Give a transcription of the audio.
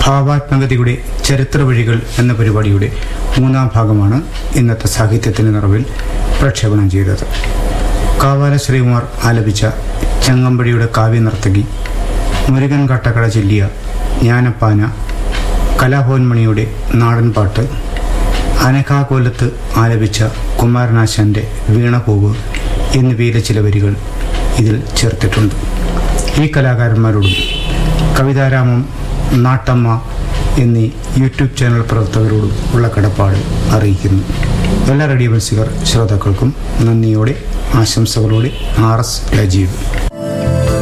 ഭാവാത്മകതയുടെ ചരിത്ര വഴികൾ എന്ന പരിപാടിയുടെ മൂന്നാം ഭാഗമാണ് ഇന്നത്തെ സാഹിത്യത്തിൻ്റെ നിറവിൽ പ്രക്ഷേപണം ചെയ്തത് കാവാല ശ്രീകുമാർ ആലപിച്ച ചങ്ങമ്പടിയുടെ കാവ്യനർത്തകി മുരുകൻ കട്ടക്കട ചൊല്ലിയ ജ്ഞാനപ്പാന കലാഭവൻമണിയുടെ നാടൻപാട്ട് അനഘാകൊല്ലത്ത് ആലപിച്ച കുമാരനാശാന്റെ വീണപൂവ് എന്നിവയിലെ ചില വരികൾ ഇതിൽ ചേർത്തിട്ടുണ്ട് ഈ കലാകാരന്മാരോടും കവിതാരാമം നാട്ടമ്മ എന്നീ യൂട്യൂബ് ചാനൽ പ്രവർത്തകരോടും ഉള്ള കടപ്പാട് അറിയിക്കുന്നു എല്ലാ റേഡിയോ മത്സികർ ശ്രോതാക്കൾക്കും നന്ദിയോടെ ആശംസകളോടെ ആർ എസ് രാജീവ്